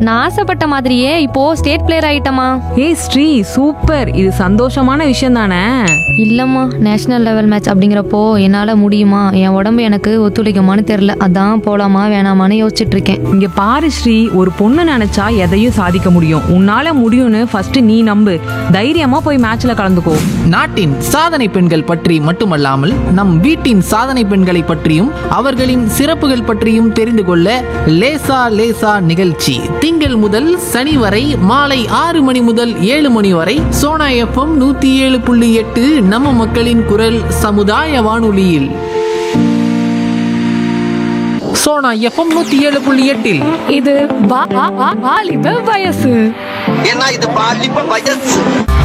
நான் ஆசைப்பட்ட மாதிரியே இப்போ ஸ்டேட் பிளேயர் ஆயிட்டமா ஏய் ஸ்ரீ சூப்பர் இது சந்தோஷமான விஷயம் தானே இல்லம்மா நேஷனல் லெவல் மேட்ச் அப்படிங்கிறப்போ என்னால முடியுமா என் உடம்பு எனக்கு ஒத்துழைக்குமான்னு தெரியல அதான் போலாமா வேணாமான்னு யோசிச்சுட்டு இருக்கேன் இங்க பாரு ஸ்ரீ ஒரு பொண்ணு நினைச்சா எதையும் சாதிக்க முடியும் உன்னால முடியும்னு ஃபர்ஸ்ட் நீ நம்பு தைரியமா போய் மேட்ச்ல கலந்துக்கோ நாட்டின் சாதனை பெண்கள் பற்றி மட்டுமல்லாமல் நம் வீட்டின் சாதனை பெண்களை பற்றியும் அவர்களின் சிறப்புகள் பற்றியும் தெரிந்து கொள்ள லேசா லேசா நிகழ்ச்சி திங்கள் முதல் சனி வரை மாலை ஆறு மணி முதல் ஏழு மணி வரை சோனா எஃப்எம் நூத்தி ஏழு புள்ளி எட்டு நம்ம மக்களின் குரல் சமுதாய வானொலியில் சோனா எஃப்எம் நூத்தி ஏழு புள்ளி எட்டில் இது வா- வா- வா- வாலிப வயசு ஏன்னா இது பாலிப்ப வயசு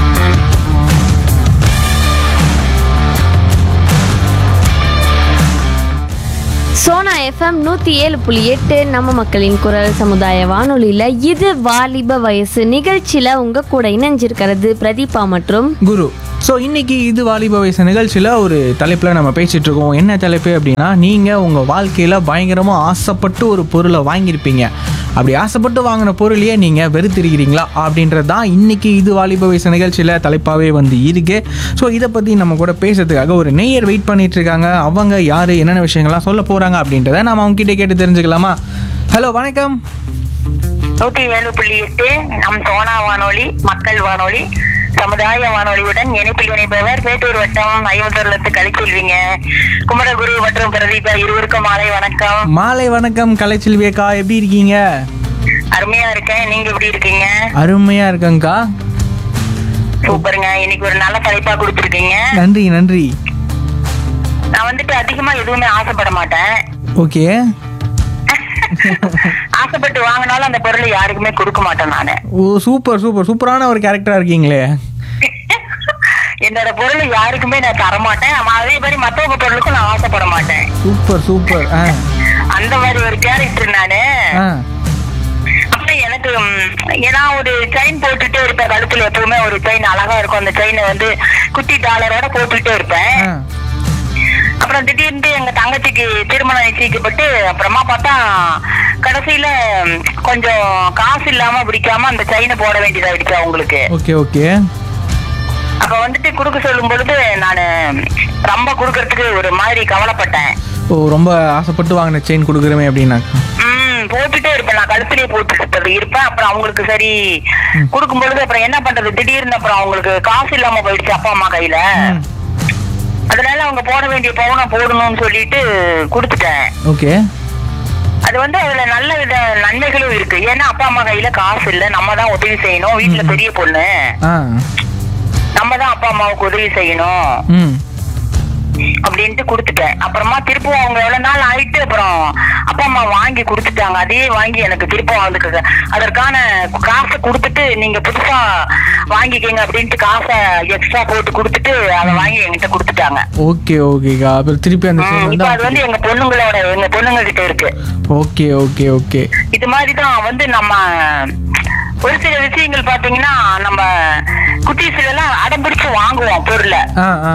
சோனா எஃப்எம் நூற்றி ஏழு புள்ளி எட்டு நம்ம மக்களின் குரல் சமுதாய வானொலியில் இது வாலிப வயசு நிகழ்ச்சியில் உங்கள் கூட இணைஞ்சிருக்கிறது பிரதீபா மற்றும் குரு ஸோ இன்னைக்கு இது வாலிப வயசு நிகழ்ச்சியில் ஒரு தலைப்பில் நம்ம பேசிட்டு இருக்கோம் என்ன தலைப்பு அப்படின்னா நீங்கள் உங்கள் வாழ்க்கையில் பயங்கரமாக ஆசைப்பட்டு ஒரு பொருளை வாங்கியிருப்பீங்க அப்படி ஆசைப்பட்டு வாங்கின பொருளையே நீங்கள் வெறுத்திருக்கிறீங்களா அப்படின்றது தான் இன்னைக்கு இது வாலிப வயசு நிகழ்ச்சியில் தலைப்பாகவே வந்து இருக்கு ஸோ இதை பற்றி நம்ம கூட பேசுறதுக்காக ஒரு நெய்யர் வெயிட் பண்ணிட்டு இருக்காங்க அவங்க யார் என்னென்ன விஷயங்கள்லாம் சொல்ல போகிறாங்க அப்படின்றத நம்ம அவங்க கிட்டே கேட்டு தெரிஞ்சுக்கலாமா ஹலோ வணக்கம் நூத்தி ஏழு புள்ளி எட்டு நம் சோனா வானொலி மக்கள் வானொலி சமுதாய வானொலியுடன் இணைப்பில் இணைப்பவர் பேட்டூர் வட்டம் ஐம்பத்தொருலத்து கழிச்செல்விங்க குமரகுரு மற்றும் பிரதீபா இருவருக்கும் மாலை வணக்கம் மாலை வணக்கம் கலைச்செல்வியக்கா எப்படி இருக்கீங்க அருமையா இருக்கேன் நீங்க எப்படி இருக்கீங்க அருமையாக இருக்கங்கக்கா சூப்பருங்க இன்னைக்கு ஒரு நல்ல தலைப்பா கொடுத்துருக்கீங்க நன்றி நன்றி நான் வந்துட்டு அதிகமா எதுவுமே ஆசைப்பட மாட்டேன் ஓகே ஆசைப்பட்டு வாங்கினாலும் அந்த பொருளை யாருக்குமே கொடுக்க மாட்டேன் நானு ஓ சூப்பர் சூப்பர் சூப்பரான ஒரு கேரக்டரா இருக்கீங்களே என்னோட பொருளை யாருக்குமே நான் தர மாட்டேன் அதே மாதிரி மத்தவங்க பொருளுக்கும் நான் ஆசைப்பட மாட்டேன் சூப்பர் சூப்பர் ஆ அந்த மாதிரி ஒரு கேரக்டர் நானு ஆ அப்புறம் எனக்கு ம், ஏன்னா ஒரு செயின் போட்டுட்டே இருப்பேன் கழுத்துல எப்பவுமே ஒரு செயின் அழகா இருக்கும் அந்த செயினை வந்து குட்டி டாலரோட போட்டுட்டே இருப்பேன் ஆ அப்புறம் திடீர்னு எங்க தங்கச்சிக்கு திருமணம் நிச்சயிக்கப்பட்டு அப்புறமா பார்த்தா கடைசியில ம், கொஞ்சம் காசு இல்லாம பிடிக்காம அந்த செயினை போட வேண்டியதாயிடுச்சு அவங்களுக்கு ஓகே ஓகே அப்ப வந்துட்டு குடுக்க சொல்லும் பொழுது நானு ரொம்ப குடுக்கறதுக்கு ஒரு மாதிரி கவலைப்பட்டேன் ஓ ரொம்ப ஆசைப்பட்டு வாங்கின செயின் கொடுக்குறமே அப்படின்னாக்கா ம் போட்டுட்டே இருப்பேன் நான் கழுத்துலயே போட்டுட்டு இருப்பேன் அப்புறம் அவங்களுக்கு சரி கொடுக்கும் பொழுது அப்புறம் என்ன பண்றது திடீர்னு அப்புறம் அவங்களுக்கு காசு இல்லாம போயிடுச்சு அப்பா அம்மா கையில ம். அதனால அவங்க போட வேண்டிய பவுனை போடணும்னு சொல்லிட்டு கொடுத்துட்டேன் ஓகே அது வந்து அதுல நல்ல வித நன்மைகளும் இருக்கு ஏன்னா அப்பா அம்மா கையில காசு இல்ல நம்ம தான் உதவி செய்யணும் வீட்டுல பெரிய பொண்ணு ஆ நம்ம தான் அப்பா அம்மாவுக்கு உதவி செய்யணும் ம் அப்படின்ட்டு கொடுத்துட்டேன் அப்புறமா திருப்பவும் அவங்க எவ்வளவு நாள் ஆயிட்டு அப்புறம் அப்பா அம்மா வாங்கி கொடுத்துட்டாங்க அதே வாங்கி எனக்கு திருப்பவும் அதுக்கு அதற்கான காசை கொடுத்துட்டு நீங்க புதுசா வாங்கிக்கங்க அப்படின்ட்டு காசை எக்ஸ்ட்ரா போட்டு கொடுத்துட்டு அதை வாங்கி என்கிட்ட கொடுத்துட்டாங்க ஓகே ஓகேக்கா அப்புறம் திருப்பி அந்த ம், செயின் இப்ப அது வந்து வந்து எங்க பொண்ணுங்களோட எங்க பொண்ணுங்க கிட்ட இருக்கு ஓகே ஓகே ஓகே இது மாதிரிதான் வந்து நம்ம ஒரு சில விஷயங்கள் பாத்தீங்கன்னா நம்ம குட்டீஸ்ல எல்லாம் அடம் பிடிச்சு வாங்குவோம் பொருளை ஆ ஆ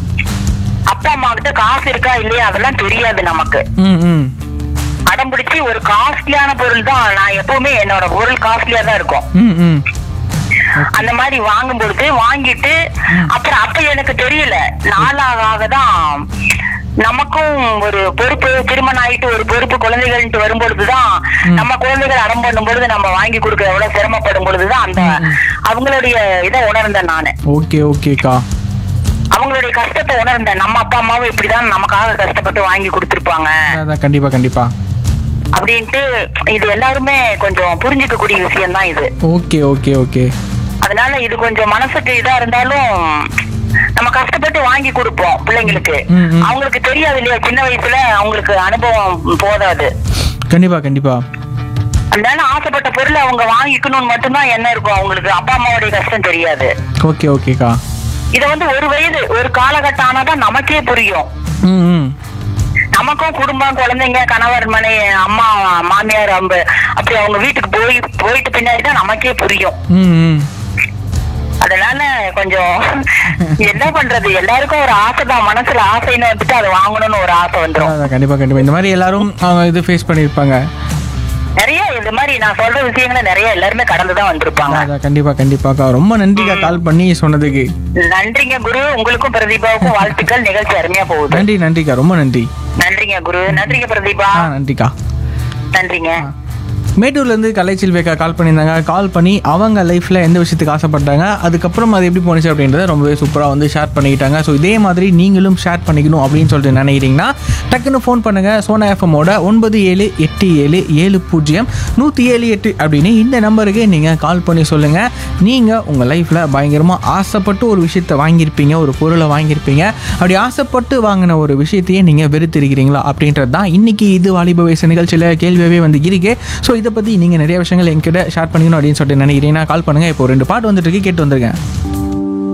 அப்பா அம்மா கிட்ட காசு இருக்கா இல்லையா அதெல்லாம் தெரியாது நமக்கு ம் ம் அடம் பிடிச்சி ஒரு காஸ்ட்லியான பொருள் தான் நான் எப்பவுமே என்னோட பொருள் காஸ்ட்லியா தான் இருக்கும் ம் ம் அந்த மாதிரி வாங்கும் பொழுது வாங்கிட்டு அப்புறம் அப்ப எனக்கு தெரியல நாளாக தான் நமக்கும் ஒரு பொறுப்பு திருமணம் ஆயிட்டு ஒரு பொறுப்பு குழந்தைகள்ட்டு வரும் பொழுதுதான் நம்ம குழந்தைகள் அடம் பண்ணும் பொழுது நம்ம வாங்கி கொடுக்க எவ்வளவு சிரமப்படும் பொழுதுதான் அந்த அவங்களுடைய இதை உணர்ந்தேன் நானு ஓகே ஓகேக்கா அவங்களுடைய கஷ்டத்தை உணர்ந்தேன் நம்ம அப்பா அம்மாவும் இப்படிதான் நமக்காக கஷ்டப்பட்டு வாங்கி கொடுத்திருப்பாங்க அதான் கண்டிப்பா கண்டிப்பா அப்படின்ட்டு இது எல்லாருமே கொஞ்சம் புரிஞ்சுக்கக்கூடிய விஷயம் தான் இது ஓகே ஓகே ஓகே அதனால இது கொஞ்சம் மனசுக்கு இதா இருந்தாலும் நம்ம கஷ்டப்பட்டு வாங்கி கொடுப்போம் பிள்ளைங்களுக்கு ம், ம். அவங்களுக்கு தெரியாது இல்லையா சின்ன வயசுல அவங்களுக்கு அனுபவம் போதாது கண்டிப்பா கண்டிப்பா அதனால ஆசைப்பட்ட பொருளை அவங்க வாங்கிக்கணும்னு மட்டும்தான் என்ன இருக்கும் அவங்களுக்கு அப்பா அம்மாவுடைய கஷ்டம் தெரியாது ஓகே ஓகேக்கா இதை வந்து ஒரு வயது ஒரு காலகட்டம் ஆனாதான் நமக்கே புரியும் ம் ம் நமக்கும் குடும்பம் குழந்தைங்க கணவர் மனை அம்மா மாமியார் அம்ப அப்படி அவங்க வீட்டுக்கு போய் போயிட்டு பின்னாடி தான் நமக்கே புரியும் ம் ம் அதனால கொஞ்சம் என்ன பண்றது எல்லாருக்கும் ஒரு ஆசை தான் மனசுல ஆசைன்னு வந்துட்டு அதை வாங்கணும்னு ஒரு ஆசை வந்துரும் அதான் கண்டிப்பா கண்டிப்பா இந்த மாதிரி எல்லாரும் அவங்க இது ஃபேஸ் பண்ணியிருப்பாங்க நிறைய இது மாதிரி நான் சொல்ற விஷயங்களை நிறைய எல்லாருமே கடந்துதான் வந்திருப்பாங்க அதான் கண்டிப்பா கண்டிப்பாக்கா ரொம்ப நன்றிக்கா கால் பண்ணி சொன்னதுக்கு நன்றிங்க குரு உங்களுக்கும் பிரதீபாவுக்கும் வாழ்த்துக்கள் நிகழ்ச்சி அருமையா போகுது நன்றி நன்றிக்கா ரொம்ப நன்றி நன்றிங்க குரு நன்றிங்க பிரதீபா ஆ நன்றிக்கா நன்றிங்க மேட்டூர்லேருந்து கலைச்செல்விக்கா கால் பண்ணியிருந்தாங்க கால் பண்ணி அவங்க லைஃப்பில் எந்த விஷயத்துக்கு ஆசைப்பட்டாங்க அதுக்கப்புறம் அது எப்படி போணுச்சு அப்படின்றத ரொம்பவே சூப்பராக வந்து ஷேர் பண்ணிக்கிட்டாங்க ஸோ இதே மாதிரி நீங்களும் ஷேர் பண்ணிக்கணும் அப்படின்னு சொல்லிட்டு நினைக்கிறீங்கன்னா டக்குன்னு ஃபோன் பண்ணுங்கள் சோனா எஃப்எம்மோட ஒன்பது ஏழு எட்டு ஏழு ஏழு பூஜ்ஜியம் நூற்றி ஏழு எட்டு அப்படின்னு இந்த நம்பருக்கு நீங்கள் கால் பண்ணி சொல்லுங்கள் நீங்கள் உங்கள் லைஃப்பில் பயங்கரமாக ஆசைப்பட்டு ஒரு விஷயத்தை வாங்கியிருப்பீங்க ஒரு பொருளை வாங்கியிருப்பீங்க அப்படி ஆசைப்பட்டு வாங்கின ஒரு விஷயத்தையே நீங்கள் வெறுத்திருக்கிறீங்களா அப்படின்றது தான் இன்றைக்கி இது வாலிப வயசு நிகழ்ச்சியில் கேள்வியாகவே வந்து இருக்கு ஸோ இதை பற்றி நீங்கள் நிறைய விஷயங்கள் என்கிட்ட ஷேர் பண்ணிக்கணும் அப்படின்னு சொல்லிட்டு நினைக்கிறீங்கன்னா கால் பண்ணுங்கள் இப்போ ரெண்டு பாட்டு வந்துட்டு இருக்கு கேட்டு வந்திருக்கேன்